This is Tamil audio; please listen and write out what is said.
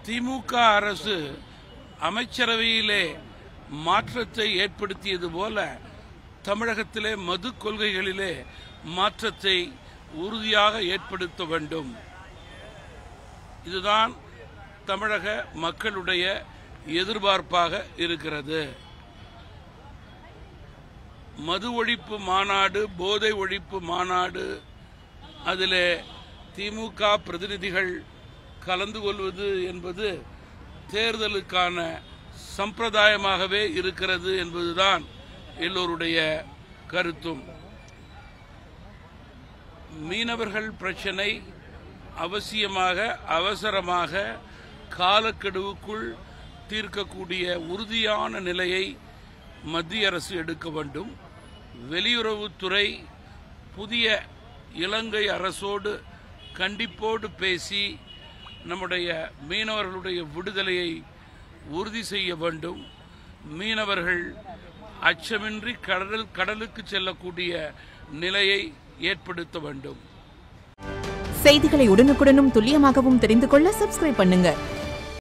திமுக அரசு அமைச்சரவையிலே மாற்றத்தை ஏற்படுத்தியது போல தமிழகத்திலே மது கொள்கைகளிலே மாற்றத்தை உறுதியாக ஏற்படுத்த வேண்டும் இதுதான் தமிழக மக்களுடைய எதிர்பார்ப்பாக இருக்கிறது மது ஒழிப்பு மாநாடு போதை ஒழிப்பு மாநாடு அதிலே திமுக பிரதிநிதிகள் கலந்து கொள்வது என்பது தேர்தலுக்கான சம்பிரதாயமாகவே இருக்கிறது என்பதுதான் எல்லோருடைய கருத்தும் மீனவர்கள் பிரச்சனை அவசியமாக அவசரமாக காலக்கெடுவுக்குள் தீர்க்கக்கூடிய உறுதியான நிலையை மத்திய அரசு எடுக்க வேண்டும் வெளியுறவுத்துறை புதிய இலங்கை அரசோடு கண்டிப்போடு பேசி நம்முடைய மீனவர்களுடைய விடுதலையை உறுதி செய்ய வேண்டும் மீனவர்கள் அச்சமின்றி கடல் கடலுக்கு செல்லக்கூடிய நிலையை ஏற்படுத்த வேண்டும் செய்திகளை உடனுக்குடனும் துல்லியமாகவும் தெரிந்து கொள்ள சப்ஸ்கிரைப் பண்ணுங்க